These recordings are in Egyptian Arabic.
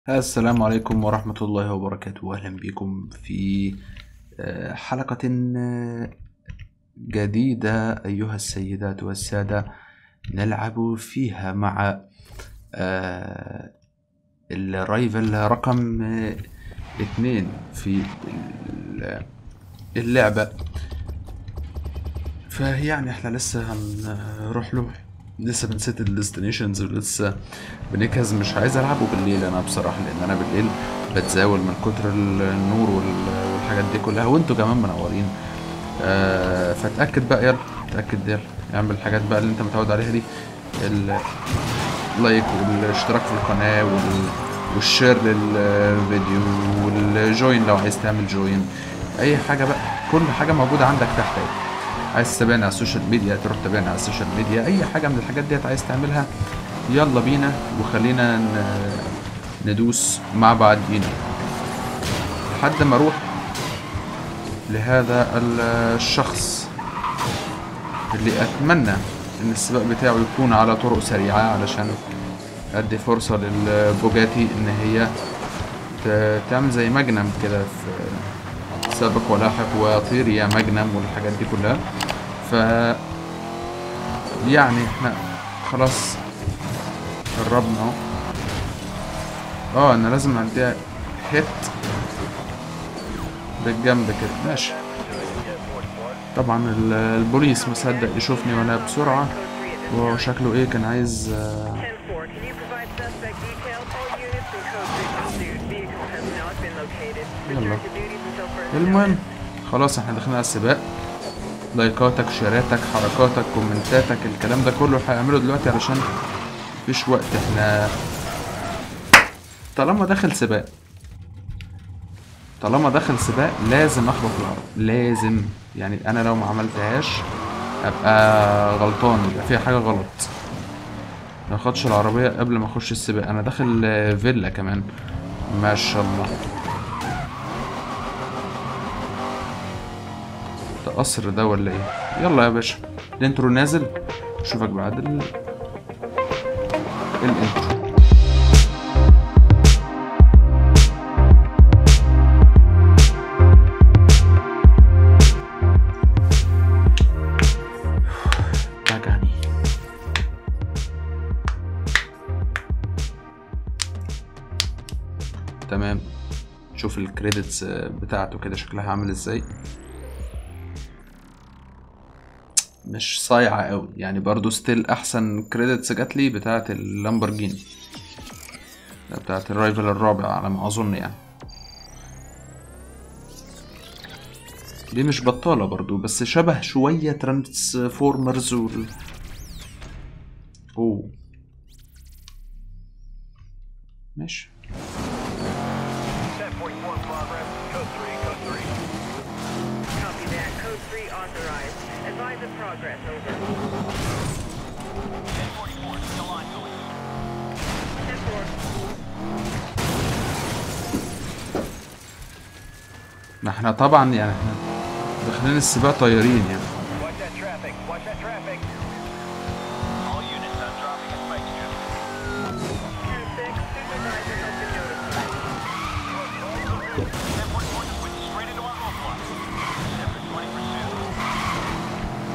السلام عليكم ورحمة الله وبركاته أهلا بكم في آه، حلقة آه، جديدة أيها السيدات والسادة نلعب فيها مع آه، الرايفل رقم آه، اثنين في ال- اللعبة فيعني احنا لسه هنروح له لسه بنسيت الديستنيشنز ولسه بنجهز مش عايز العبه بالليل انا بصراحه لان انا بالليل بتزاول من كتر النور وال- والحاجات دي كلها وانتوا كمان منورين آه فاتاكد بقى يلا اتاكد يلا اعمل الحاجات بقى اللي انت متعود عليها دي اللايك والاشتراك في القناه وال والشير للفيديو والجوين لو عايز تعمل جوين اي حاجه بقى كل حاجه موجوده عندك تحت اهي عايز تتابعنا على السوشيال ميديا تروح تتابعنا على السوشيال ميديا اي حاجه من الحاجات ديت عايز تعملها يلا بينا وخلينا ن- ندوس مع بعضينا لحد ما اروح لهذا ال- الشخص اللي اتمنى ان السباق بتاعه يكون على طرق سريعه علشان ادي فرصه للبوجاتي ان هي ت- تعمل زي مجنم كده في سابق ولاحق وطير يا مجنم والحاجات دي كلها ف يعني احنا خلاص قربنا اهو اه انا لازم اديها هيت بالجنب كده ماشي طبعا ال- البوليس مصدق يشوفني وانا بسرعة وهو شكله ايه كان عايز آه، 10-4, can you provide suspect details? All units in code 3 pursuit. Vehicle has not been located. Return يلا. to duties until further المهم خلاص احنا داخلين على السباق لايكاتك شيراتك حركاتك كومنتاتك الكلام ده كله هعمله دلوقتي علشان مفيش وقت احنا طالما داخل سباق طالما داخل سباق لازم اخبط العرب لازم يعني انا لو ما عملتهاش ابقى غلطان يبقى فيها حاجه غلط ما اخدش العربيه قبل ما اخش السباق انا داخل آه، فيلا كمان ما شاء الله ده قصر ده ولا ايه يلا يا باشا الانترو نازل اشوفك بعد ال... الانترو وجعني تمام شوف الكريدتس بتاعته كده شكلها عامل ازاي مش صايعة قوي يعني برضو ستيل احسن كريدتس جات لي بتاعت اللامبورجيني بتاعت الرايفل الرابع على ما اظن يعني دي مش بطالة برضو بس شبه شوية ترانسفورمرز وال اوه ماشي 1041 progress. Code 3, code 3. Copy that. Code 3 authorized. Advise of progress. Over. 1044, still ongoing. 10-4. ما احنا طبعا يعني احنا داخلين السباق طيارين يعني Watch that traffic. Watch that traffic. All units, I'm dropping a spike strip. 10-6. Supervisor has been notified. 1044 just went straight into our roadblock. Sector 20 pursuit.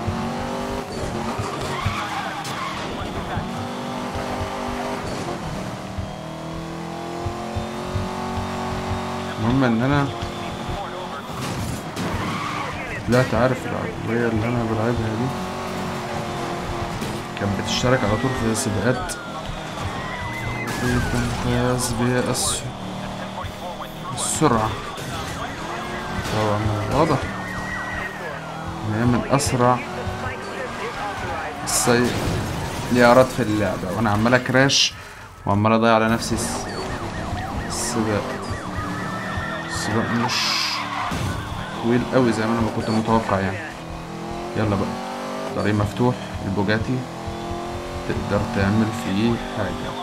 المهم ان انا طلعت عارف العربية اللي انا بلعبها دي كانت بتشترك على طول في سباقات تمتاز بالس- السرعة طبعا من الواضح ان هي من اسرع The spike strip is authorized. السيارات في اللعبة وانا عمال اكراش وعمال اضيع على نفسي الس- السباق السباق مش طويل قوي زي ما انا ما كنت متوقع يعني يلا بقى طريق مفتوح البوجاتي تقدر تعمل فيه حاجة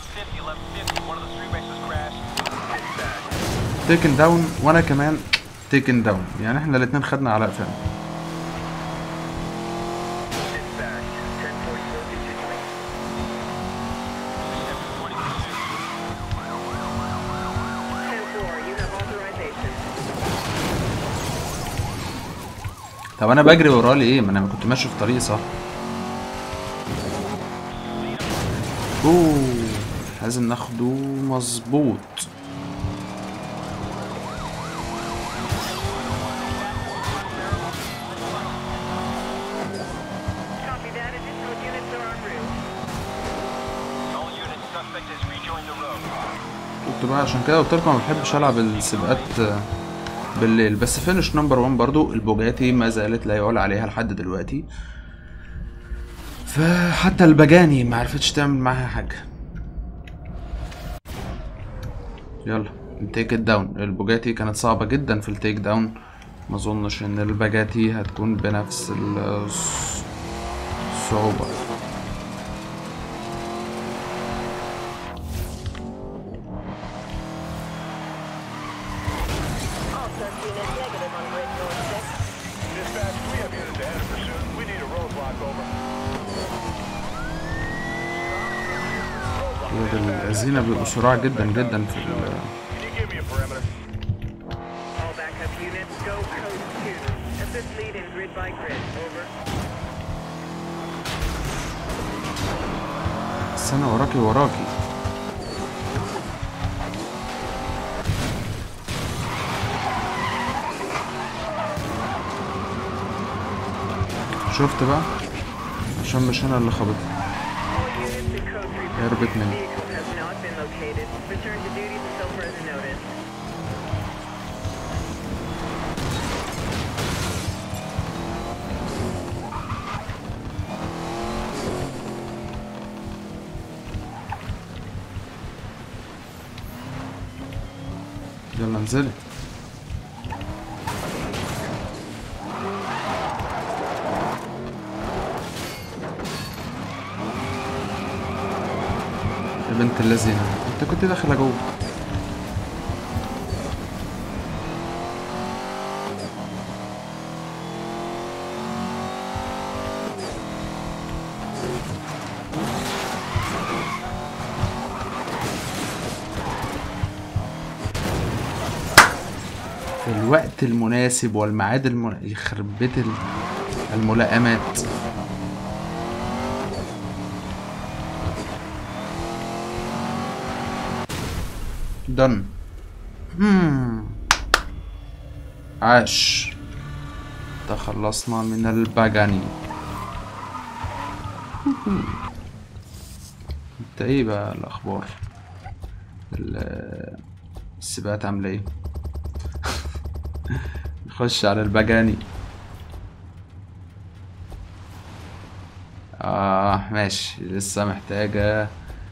تيكن داون وانا كمان تيكن داون يعني احنا الاتنين خدنا على قفانا Dispatch, 1044 continuing. 10-4, you have authorization. طب انا بجري وراه ليه ما انا كنت ماشي في طريق صح اوه لازم ناخده مظبوط Copy that. Additional units are en route. All units, suspect has rejoined the road. كنت بقى عشان كده قلت لكم ما بحبش العب السباقات بالليل بس فينش نمبر 1 برضو البوجاتي ما زالت لا يعلى عليها لحد دلوقتي فحتى البجاني ما عرفتش تعمل معاها حاجه يلا نتيك داون البوجاتي كانت صعبه جدا في التيك داون ما اظنش ان البجاتي هتكون بنفس الص- الصعوبه Dispatch, we have units ahead of pursuit. We need a roadblock over. ولاد الذين بيبقوا سرعة جدا جدا في ال Can you give me a perimeter? All backup units, go code 2. Assist lead in grid by grid. Over. بس انا وراكي وراكي شفت بقى عشان مش انا اللي خبطت All units in code 3 هربت مني vehicle has not been located. Return to duties until further notice. يلا انزلي يا بنت اللذينة انت كنت داخلة جوه في الوقت المناسب والميعاد المناسب يخرب بيت ال- الملائمات دن هم. عاش تخلصنا من الباجاني انت ايه بقى الاخبار ال- السباقات عامله ايه نخش على البجاني آه ماشي لسه محتاجة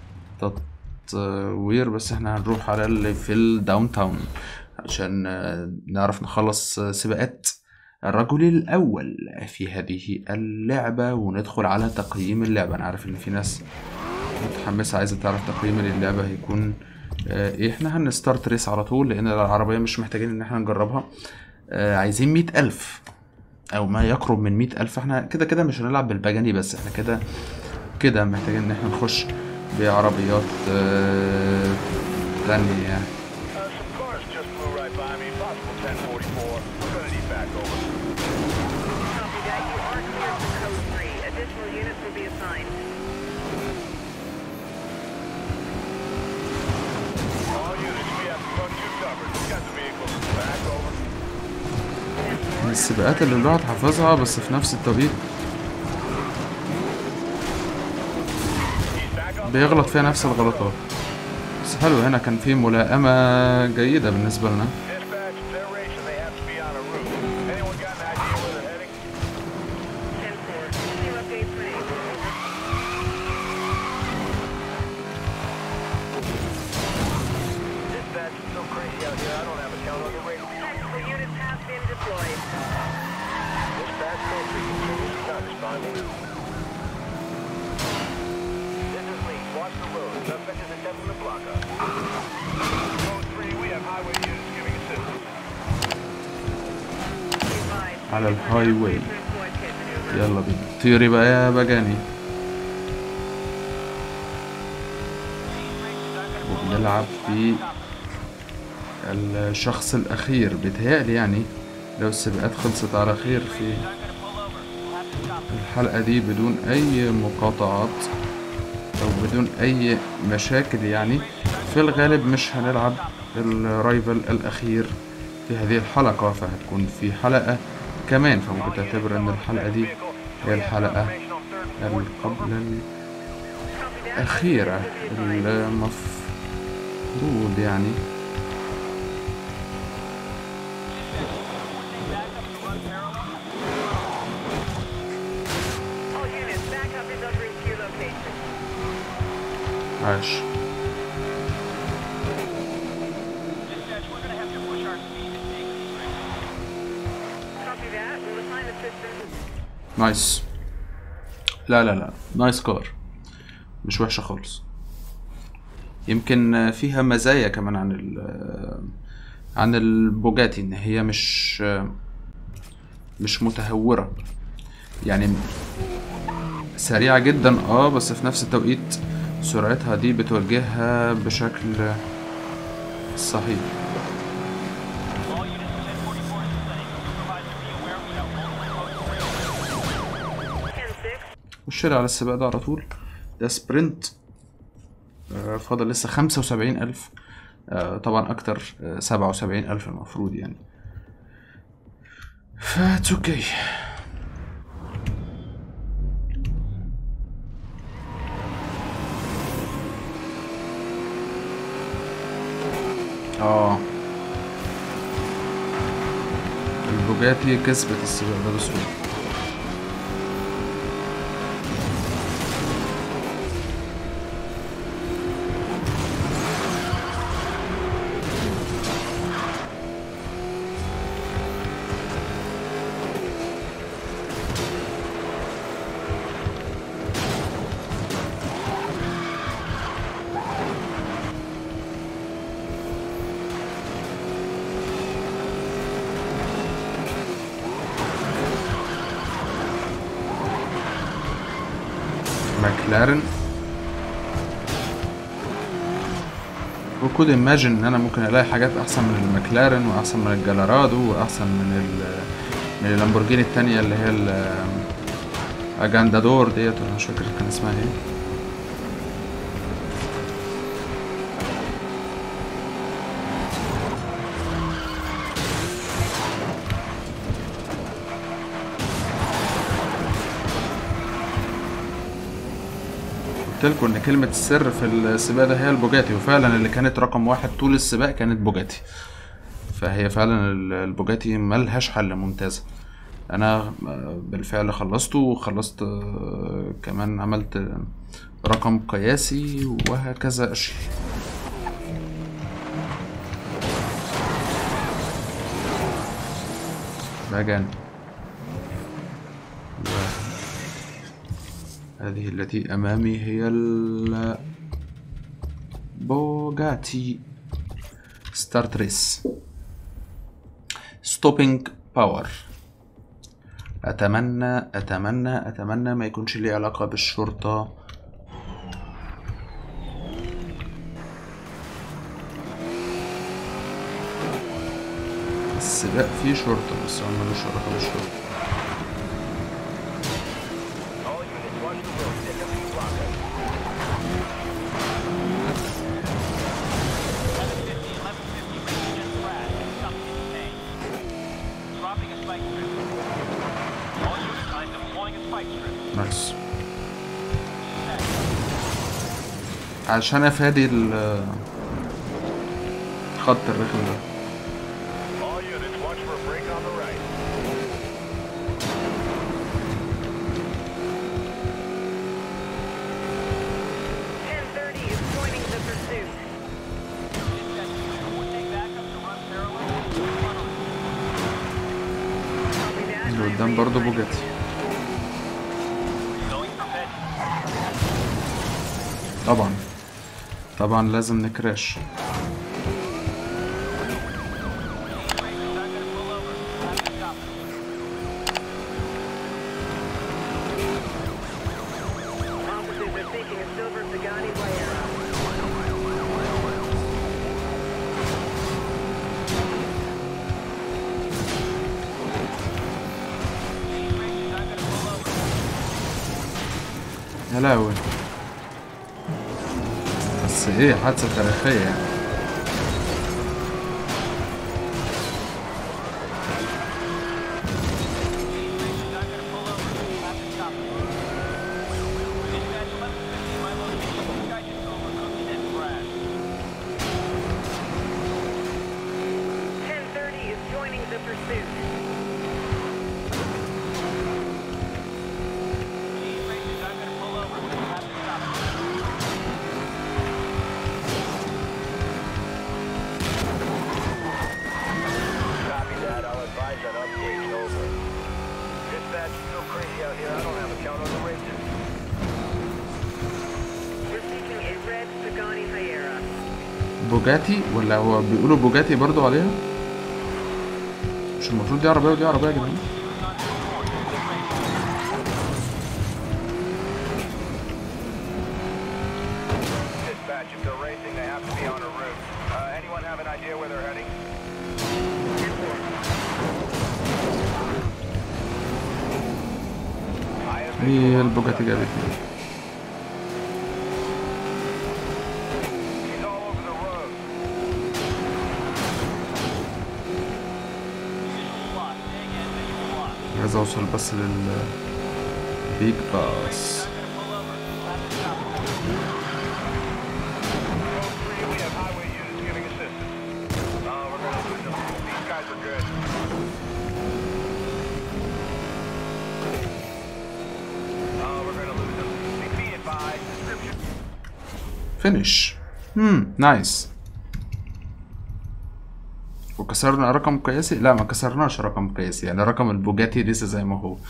تطوير بس احنا هنروح على اللي في الداون تاون عشان آه، نعرف نخلص آه، سباقات الرجل الأول في هذه اللعبة وندخل على تقييم اللعبة أنا عارف إن في ناس متحمسة عايزة تعرف تقييم للعبة هيكون آه، ايه احنا هنستارت ريس على طول لأن العربية مش محتاجين إن احنا نجربها آه، عايزين مئة ألف أو ما يقرب من مئة ألف احنا كده كده مش هنلعب بالبجاني بس احنا كده كده محتاجين إن احنا نخش بعربيات آه، تانية يعني Uh, some cars just flew right by me. Possible 1044. We're gonna need back over. Copy that. You are clear for code 3. Additional units will be assigned. All units, we have front two covered. Got the vehicles back over. من السباقات اللي الواحد حافظها بس في نفس التوقيت He's back up. بيغلط فيها نفس الغلطات بس حلو هنا كان في ملائمة جيدة بالنسبة لنا Dispatch, they're racing. They have to be on a route. Anyone got an idea where they're heading? 10-4. New updates made. Over. Dispatch, it's so crazy out here. I don't have a count on the radio. Tactical units have been deployed. Dispatch, code 3 continues. Not responding. This is Lee. Watch the road. Suspect is attempting to block us. Code 3, we have highway units giving assistance. على الهاي واي Deploy pit maneuver. يلا بينا طيري بقى يا بجاني وبنلعب في الشخص الأخير بيتهيألي يعني لو السباقات خلصت على خير في الحلقة دي بدون أي مقاطعات أو بدون أي مشاكل يعني في الغالب مش هنلعب الرايفل الأخير في هذه الحلقة فهتكون في حلقة كمان فممكن تعتبر إن الحلقة دي هي الحلقة اللي قبل الأخيرة المفروض يعني All units, backup is under your location. عاش Dispatch, we're gonna have to push our speed and take these risks. Copy that. We'll assign the system. نايس لا لا لا نايس كار مش وحشة خالص يمكن فيها مزايا كمان عن ال عن البوجاتي ان هي مش مش متهورة يعني سريعة جدا اه بس في نفس التوقيت سرعتها دي بتوجهها بشكل صحيح All units, 1044 is setting. Supervisor, be aware we have multiple modes of radio. 10-6. والشارع على السباق ده على طول ده سبرنت آه، فاضل لسه خمسة وسبعين ألف آه، طبعا أكتر سبعة وسبعين ألف المفروض يعني فاتس اوكي اه البوجاتي كسبت السباق ده بسهولة ماكلارن وكود imagine ان انا ممكن الاقي حاجات احسن من المكلارن واحسن من الجلارادو واحسن من ال من اللامبورجيني التانية اللي هي ال اجاندادور ديت ولا مش فاكر كان اسمها ايه قلت لكم ان كلمة السر في السباق ده هي البوجاتي وفعلا اللي كانت رقم واحد طول السباق كانت بوجاتي فهي فعلا ال- البوجاتي ملهاش حل ممتازة انا آه، بالفعل خلصته وخلصت آه، كمان عملت آه، رقم قياسي وهكذا اشياء باجان هذه التي أمامي هي ال بوغاتي ستارت ريس ستوبينج باور أتمنى أتمنى أتمنى ما يكونش ليه علاقة بالشرطة السباق فيه شرطة بس هو ملوش علاقة بالشرطة All units, watch the road. SMG blocker. 1150, 1150, range against crash. Something in tank. Dropping a spike strip. All units, I'm deploying a spike strip. نايس عشان افادي ال خط الرخم ده All units, watch for a break on the right. Ten thirty is joining the pursuit. Copy that. اللي I'm قدام برضه reassigning بوجاتي Going for bed. طبعا طبعا لازم نكراش هلاوي بس ايه حادثة تاريخية يعني Ten thirty is joining the pursuit. Copy that. I'll advise that update. Over. Dispatch, still crazy out here. I don't have a count on the races. We're seeking a red Pagani Hyera. بوجاتي ولا هو بيقولوا بوجاتي برضو عليها مش المفروض دي عربية ودي عربية يا جدعان Dispatch, if they're racing, they have to be on a route. Uh, anyone have an idea where they're heading? I have ايه البوجاتي جابت لي He's all over the road. عايز اوصل بس لل بيج باس Code 3, we have highway units giving assistance. Oh, we're gonna lose them. These guys are good. Oh, we're gonna lose them. Be advised, description. فينيش امم نايس وكسرنا رقم قياسي لا ما كسرناش رقم قياسي يعني رقم البوجاتي لسه زي ما هو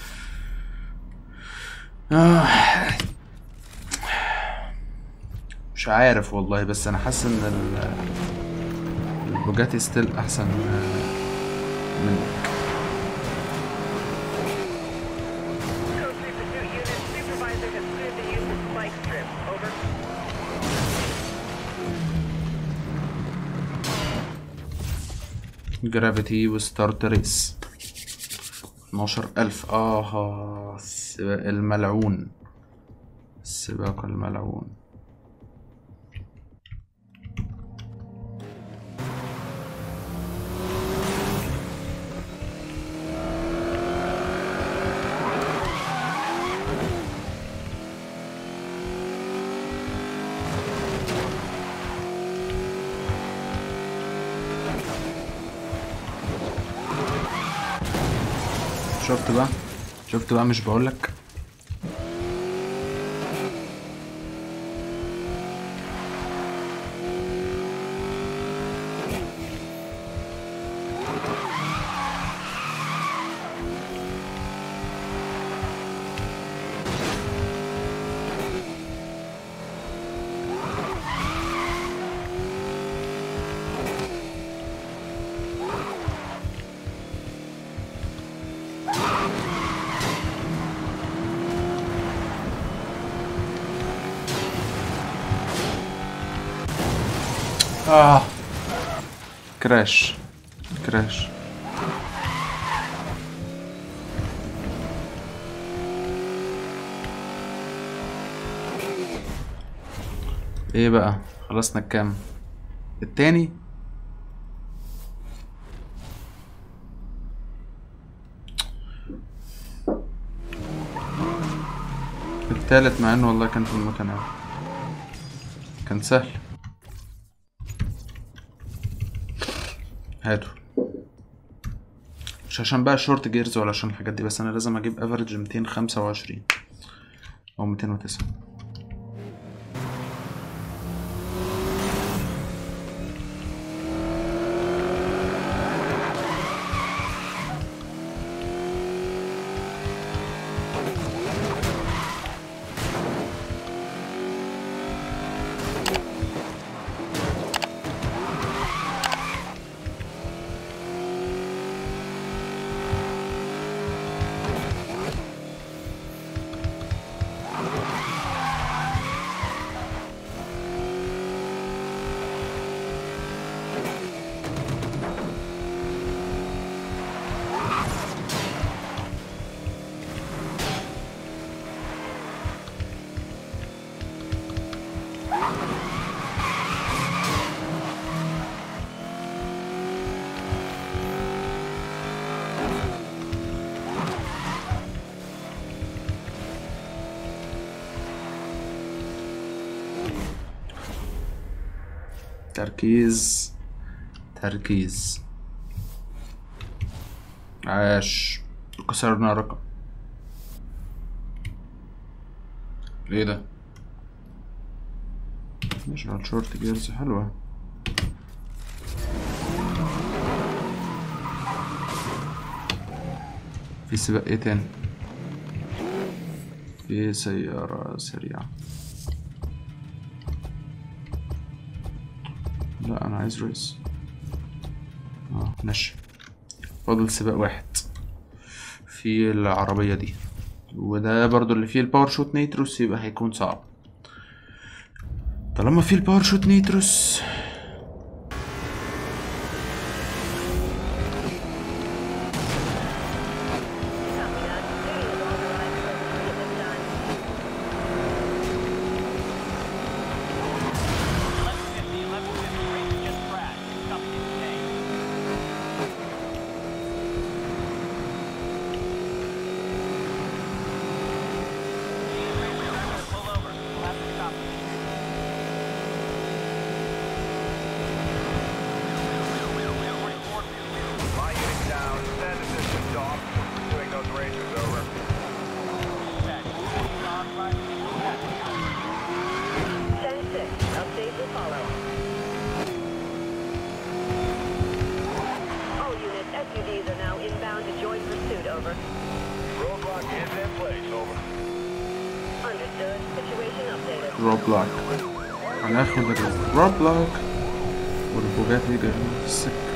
آه. مش عارف والله بس انا حاسس ان ال- البوجاتي ستيل احسن من Code 3 pursuit unit. Supervisor has cleared the use of spike strip. Over. جرافيتي وستارت ريس 12000 اه السباق الملعون السباق الملعون شفت بقى شفت بقى مش بقولك اه كراش كراش ايه بقى خلصنا الكام التاني التالت مع انه والله كان في المتناول كان سهل هاتوا مش عشان بقى شورت جيرز ولا عشان الحاجات دي بس انا لازم اجيب افريج 225 او 209 تركيز تركيز عاش كسرنا رقم ايه ده نشغل شورت جيرز حلوة في سباق ايه تاني في سيارة سريعة لا انا عايز ريس اه ماشي فاضل سباق واحد في العربية دي وده برضو اللي فيه الباور شوت نيتروس يبقى هيكون صعب طالما فيه الباور شوت نيتروس Eleven fifty, eleven fifty, race just crashed. Something insane. These racers are gonna pull over. We'll have to stop them. My unit down. Send assistance off. Pursuing those racers over. Dispatch, proceed on private dispatch. 10-6. Update will follow. All units, SUVs are now inbound to join pursuit, over. Roadblock is in place. Over. Understood. Situation updated. دروب بلاك هناخد الدروب بلاك والبوجاتي جايين في السكة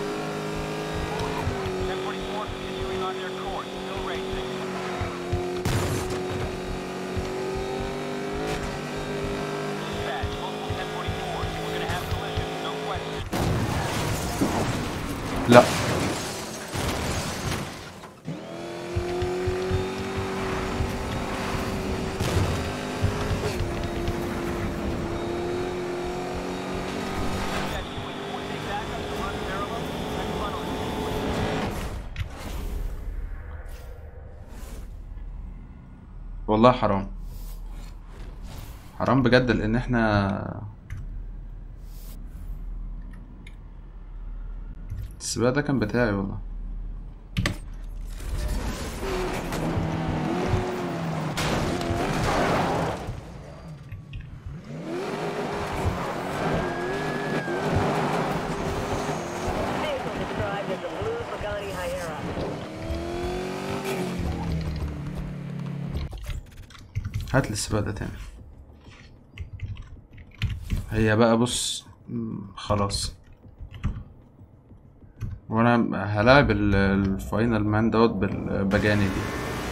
1044 continuing on their course. Still racing. Dispatch, multiple 1044s. We're gonna have collisions, no question. لا Dispatch, can we coordinate backup to run parallel? Let's funnel it. والله حرام حرام بجد لان احنا السباق ده كان بتاعي والله Vehicle described as a blue Pagani Hyera. هات لي السباق ده تاني هي بقى بص مم، خلاص وانا هلاعب ال- الفاينل مان دوت بالبجاني دي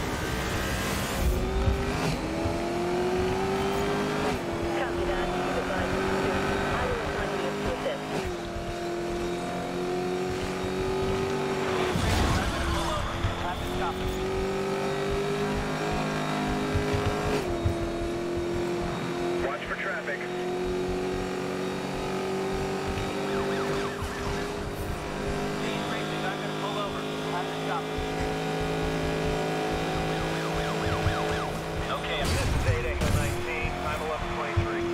Copy that. Be advised of pursuit. I will assign units to assist. Have to stop them. Watch for traffic. These racers aren't gonna pull over. Have to stop them. Okay, I'm This is 8 Echo 19. Time 1123.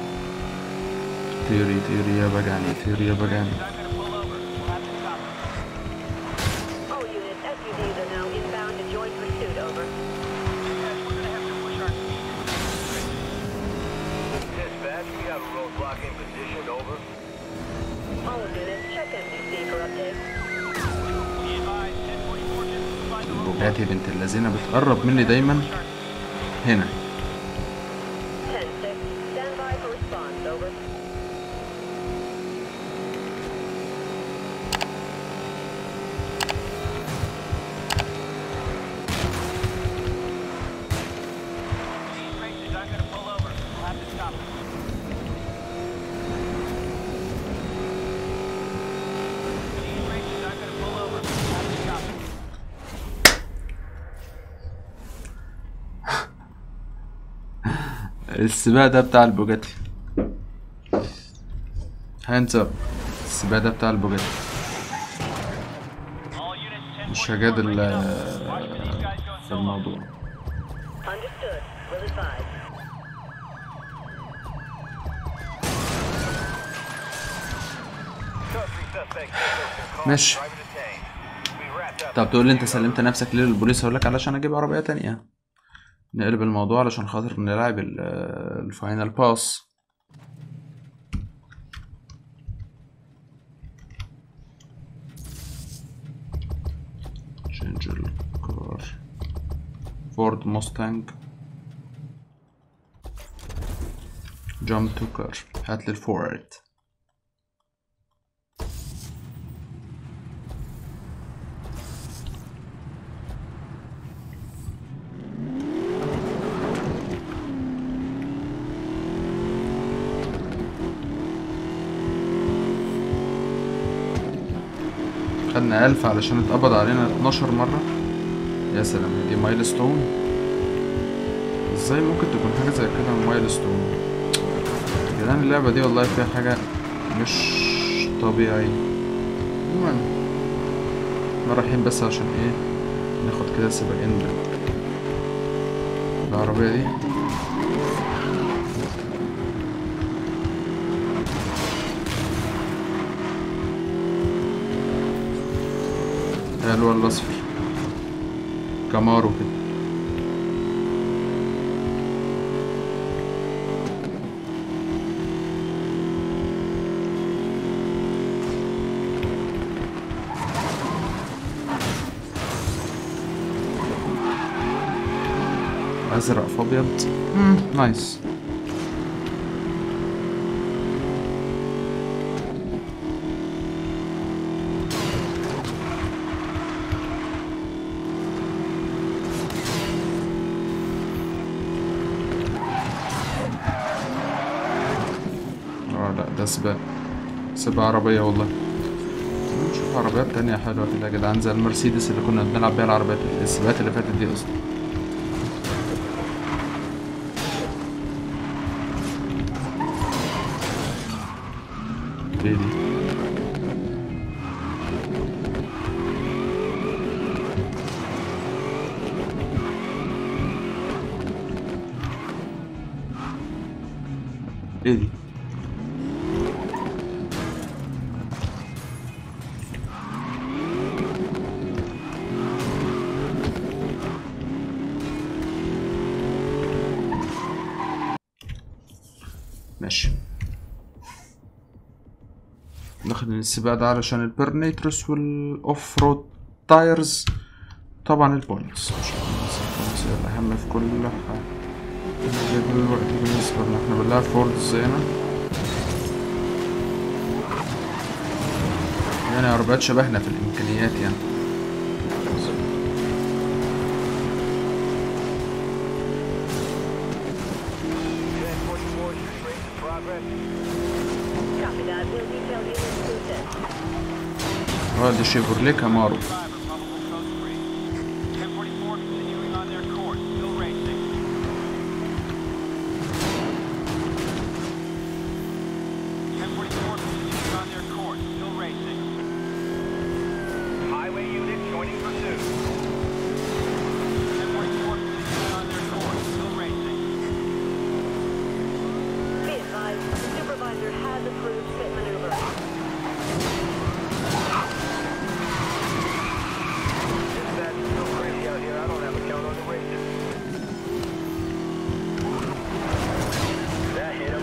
طيري طيري يا بجاني طيري يا بجاني not gonna pull over. We'll have to stop them. All units, SUVs are now inbound to join pursuit, over. Dispatch, we're gonna have to push our speed. Dispatch, we have a roadblock in position. Over. All units, check MDC for updates. Be advised, 1044 just find the road. البوجاتي بنت اللذينة بتقرب مني دايما هنا 10-6. Stand by for response, over. These racers aren't gonna pull over. We'll have to stop them. These racers aren't gonna pull over. We'll have to stop them. السباق ده بتاع البوجاتي هاندز اب السباق ده بتاع البوجاتي All units, 1044 مش هجادل bring it up. آه، Watch for these guys going في solo. الموضوع Understood. Will advise. Code 3 suspect has been caught ماشي. private detained. We wrapped up. طب تقول لي انت سلمت نفسك ليه للبوليس هقول لك علشان اجيب عربيه تانية نقلب الموضوع علشان خاطر نلعب ال- الفاينل باس change الكار فورد موستانج جامب تو كار هات لي الفورد خدنا ألف علشان اتقبض علينا 12 مرة يا سلام دي مايل ستون ازاي ممكن تكون حاجة زي كده مايل ستون يا جدعان اللعبة دي والله فيها حاجة مش طبيعية المهم احنا رايحين بس عشان ايه ناخد كده سباقين بال- بالعربية دي حلو الأصفر كامارو كده أزرق في أبيض مم، نايس اه لا ده سباق سباق عربية والله نشوف عربيات تانية حلوة كده يا جدعان زي المرسيدس اللي كنا بنلعب بيها العربيات السباقات اللي فاتت دي قصدي ايه دي ايه دي ماشي ناخد السباق ده علشان البرنيترس والاوف رود تايرز طبعا البوينتس عشان البوينتس هي الأهم في كل حاجة دلوقتي بالنسبة لنا احنا بنلعب فورد زينا يعني عربيات شبهنا في الإمكانيات يعني Jet 44 should raise in progress. Copy that. We'll detail you exclusive. اه دي شيفروليه كامارو Driver, probable code 3. 1044 continuing on their course, still racing. Ten forty-four continuing on their course, still racing. Highway unit joining pursuit. Ten forty-four continuing on their course, still racing. Be advised, the supervisor has approved pit maneuver. Dispatch is so crazy out here, I don't have a count on the races. That hit him.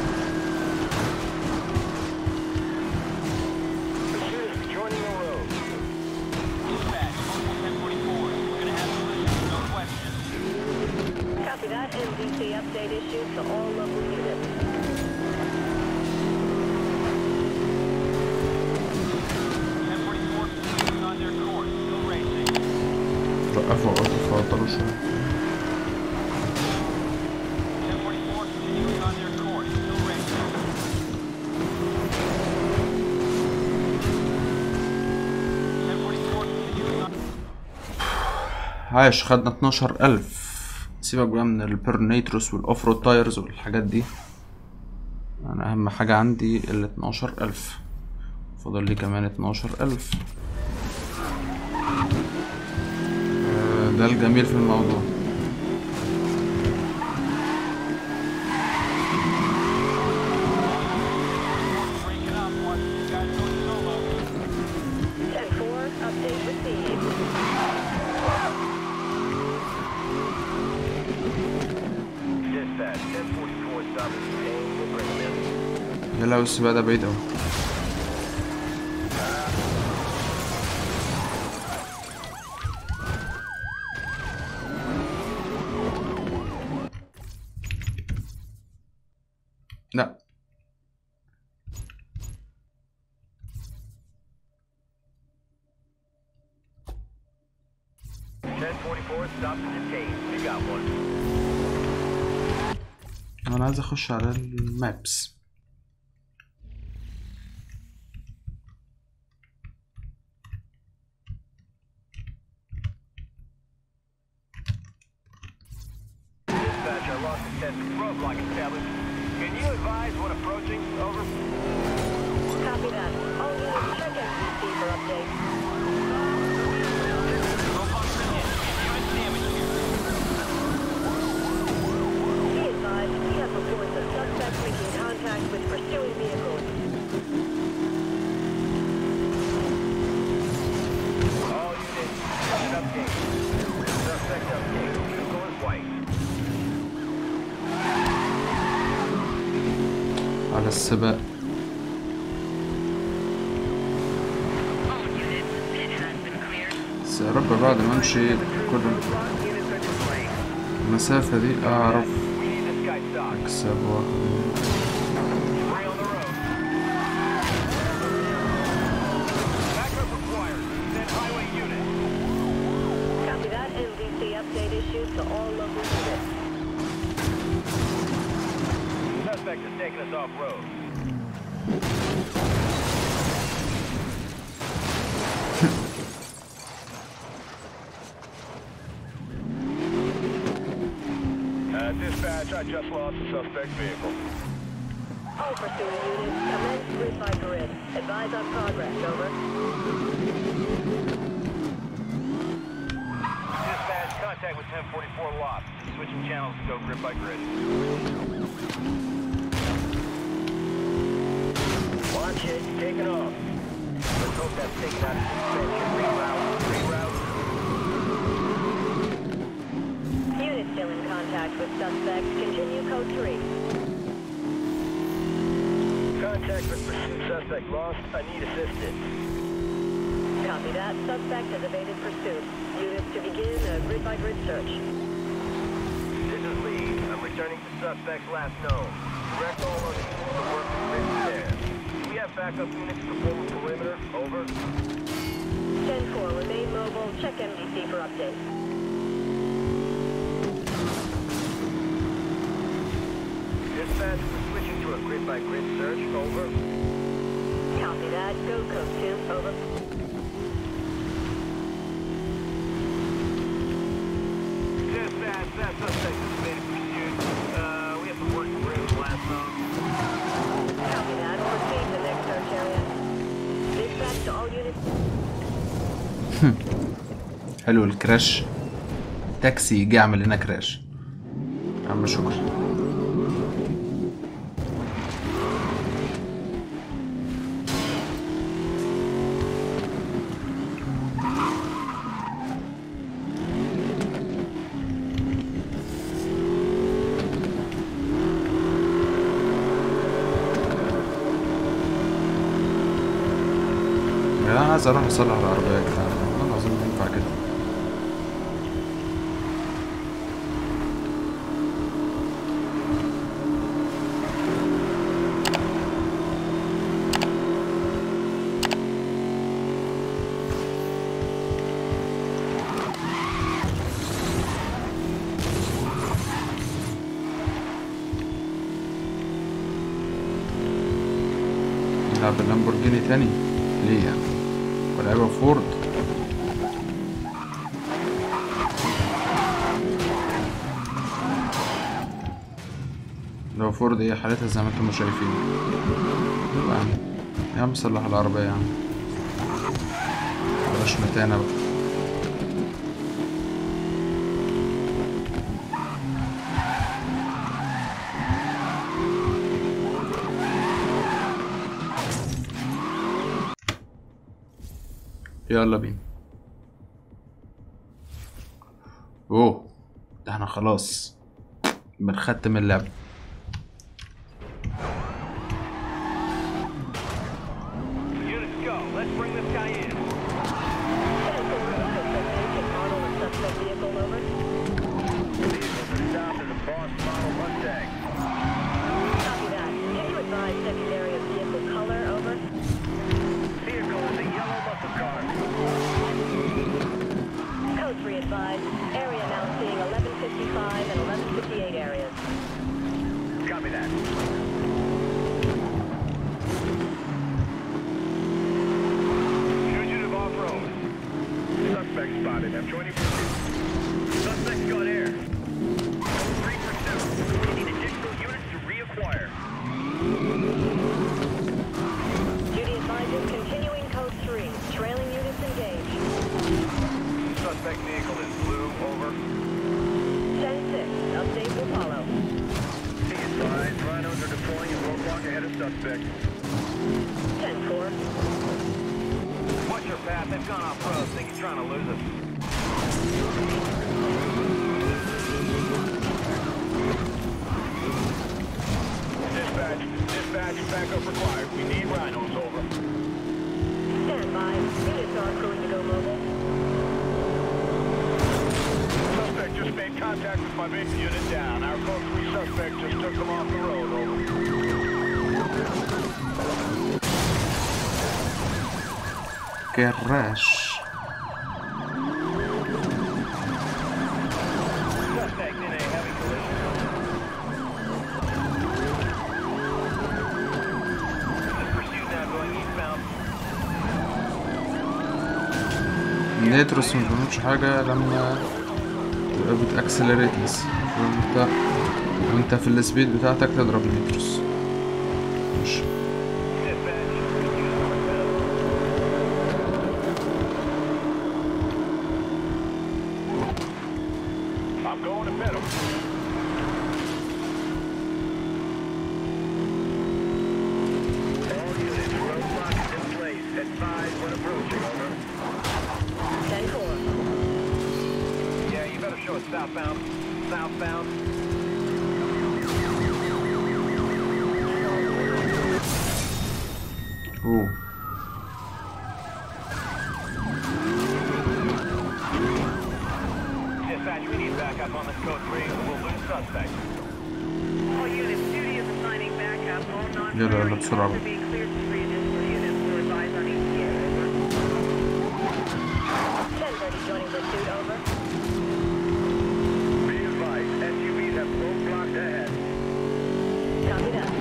Pursuit is joining the road. Dispatch, local ten forty-four. We're gonna have collisions, no question. Copy that. MDC update issued to all local units. Ten forty-four continuing on their course, still racing. وقفوا اتفضلوا شوية Ten forty-four continuing on their course, still racing. Ten forty-four continuing on. عايش خدنا 12000 سيبك بقى من البرنيتروس والاوف رود تايرز والحاجات دي انا اهم حاجة عندي ال 12000 فاضل لي كمان 12000 آه، ده الجميل في الموضوع Break it up once you guys go لا والسباق ده بعيد اوي لا 1044, stop and detain. We got one. انا عايز اخش على المابس Dispatch, I lost the 10 roadblock established. Can you advise when approaching? Over. Copy that. All units check MCC for updates. Roadblock ridden. Unit damage here. Be advised, we have reports of suspects making contact with pursuing vehicles. All units, an update. Suspect update. Vehicle is white. على السباق All units, pit has been cleared. بس يا رب بعد ما امشي كل Roadblock units are displaying. المسافة دي اعرف We need this guy stopped. اكسب واحد Three on the road. Backup required. Send highway unit. Copy that. MVC update issued to all local units. Suspect is taking us off road. Uh, dispatch, I just lost the suspect vehicle. All pursuing units, commence grid by grid. Advise on progress. Over. Dispatch, contact with 1044 lost. Switching channels to go grid by grid. Watch it, taking off. Let's hope that's taken out of suspension. Reroute, reroute. Unit still in contact with suspects. Continue code 3. Contact with pursuit suspect lost. I need assistance. Copy that. Suspect has evaded pursuit. Units to begin a grid by grid search. This is Lee. I'm returning to suspect's last known. Direct all other units to work the grid there. Do we have backup units to form a perimeter? Over. 10-4, remain mobile. Check MDC for updates. Dispatch, we're switching to a grid by grid search. Over. Copy that. Go code 2. Over. Dispatch, that suspect has been pursued. Uh, we have to work the grid last known. Copy that. Proceed to the next search area. Dispatch to all units. حلو الكراش تاكسي يجي يعمل لنا كراش يا عم شكرا يا جدعان انا عايز اروح اصلح العربية يا جدعان والله العظيم ما ينفع كده نلعب اللامبورجيني تاني ليه يعني ولعبها فورد لو فورد هي حالتها زي ما انتم شايفين يلا يا عم يا عم صلح العربية يا عم بلاش متانة بقى يلا بينا اوه ده احنا خلاص بنختم اللعبة advised, area now seeing 1155 and 1158 areas. Copy that. Fugitive off-road. Suspect spotted. M20 Suspect's got air. Three pursuit. We need additional units to reacquire. Duty advisors continuing code 3. Trailing units engaged. Suspect vehicle is blue. Over. 10-6. Update will follow. Be advised, rhinos are deploying a roadblock ahead of suspect. 10-4. Watch your path. They've gone off-road. Think he's trying to lose us. Dispatch. Dispatch. Backup required. We need rhinos. Over. Stand by. Units are crewing to go mobile. Suspect just made contact with my big unit down. Our code 3 suspect just took them off the road. Over. كراش Suspect in a heavy collision. This pursuit now going eastbound. النيتروس ما بيعملش حاجة لما تبقى بتأكسلريت بس وانت وانت في السبيد بتاعتك تضرب النيتروس مش Dispatch. I'm going to Middle. All units, roadblock is in place. Advise when approaching, over. 10-4. Yeah, you better show us southbound. Southbound. اوه Dispatch, we need backup on this code 3. We'll lose suspect. All units, duty is assigning backup. All يلا يلا non-priority بسرعة calls are being cleared to three additional units. We'll advise on ETA. Over. 10-30 joining pursuit. Over. Be advised, SUVs have roadblocked ahead. Copy that.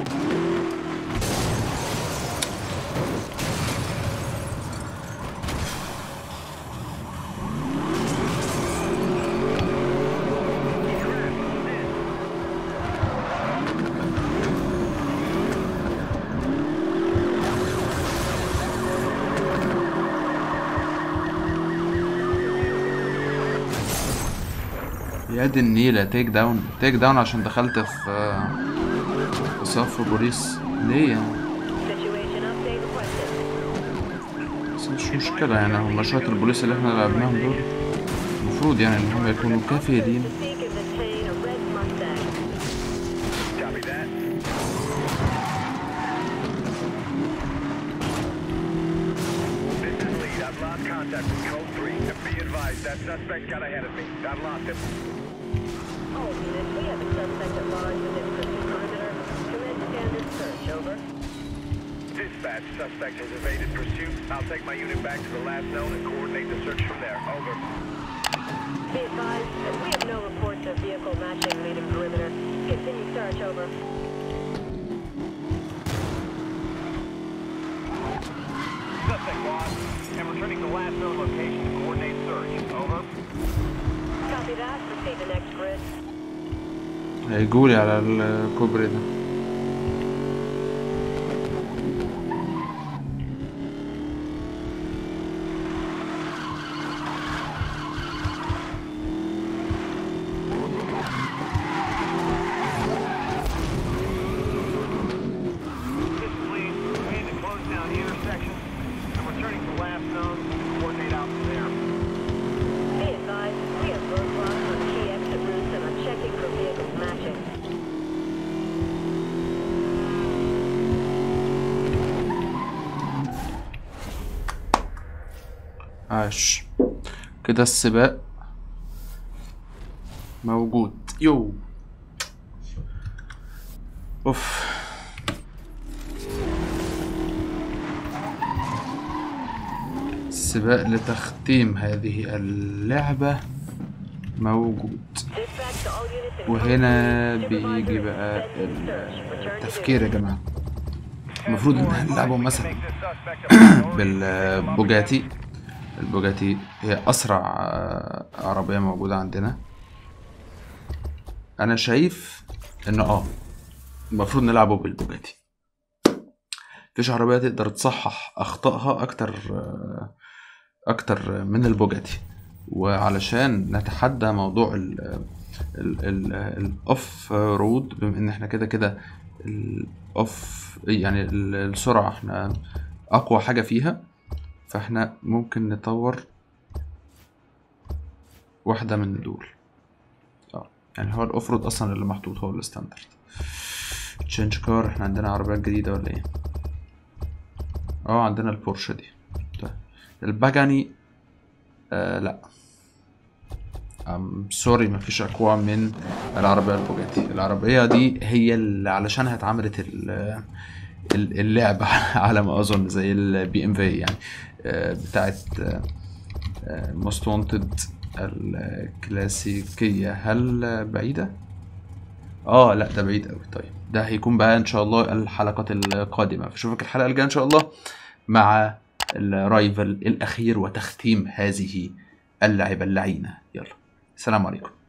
يا دي النيلة تيك داون تيك داون عشان دخلت في في صف بوليس ليه يعني Situation update requested. بس مش مشكلة يعني هم شوية البوليس اللي احنا لعبناهم دول المفروض يعني ان هم يكونوا كافيين To seek and detain a red Mustang. Copy that. This is lead. I've lost contact with code 3. Be advised, that suspect got ahead of me. I've lost him. All units, we have a suspect at large within pursuit perimeter. Commence standard search. Over. Dispatch, suspect has evaded pursuit. I'll take my unit back to the last known and coordinate the search from there. Over. Be advised, we have no reports of vehicle matching leading perimeter. Continue search. Over. Suspect lost. And returning to last known location to coordinate search. Over. Copy that. Proceed to next grid. هيجولي على الكوبري ده This is lead. We need to close down the intersection. I'm returning to last known to coordinate out from there. Be advised, we have roadblocks on key exit routes and are checking for vehicles matching. عاش كده السباق موجود يو اوف السباق لتختيم هذه اللعبة موجود Dispatch to all units in وهنا code three. بيجي Supervisor, بقى send in search. Return to التفكير يا duty. جماعة المفروض ان احنا نلعبه مثلا Make this suspect a priority. بالبوجاتي البوجاتي هي اسرع آه، عربية موجودة عندنا انا شايف ان اه المفروض نلعبه بالبوجاتي مفيش عربية تقدر تصحح اخطائها اكتر آه، اكتر من البوجاتي وعلشان نتحدى موضوع ال ال ال الاوف رود بما ان احنا كده كده الاوف يعني ال- السرعة احنا اقوى حاجة فيها فاحنا ممكن نطور واحدة من دول اه يعني هو الاوف رود اصلا اللي محطوط هو الستاندرد تشينج كار احنا عندنا عربيات جديدة ولا ايه اه عندنا البورشه دي طيب الباجاني آه لا ام سوري مفيش اقوى من العربيه البوجاتي العربيه دي هي اللي علشانها اتعملت ال- ال- اللعبه على ما اظن زي البي ام في يعني آه، بتاعت موست وانتد الكلاسيكيه هل بعيده اه لا ده بعيد قوي طيب ده هيكون بقى ان شاء الله الحلقات القادمه فاشوفك الحلقه الجايه ان شاء الله مع الرايفل الاخير وتختيم هذه اللعبه اللعينه يلا السلام عليكم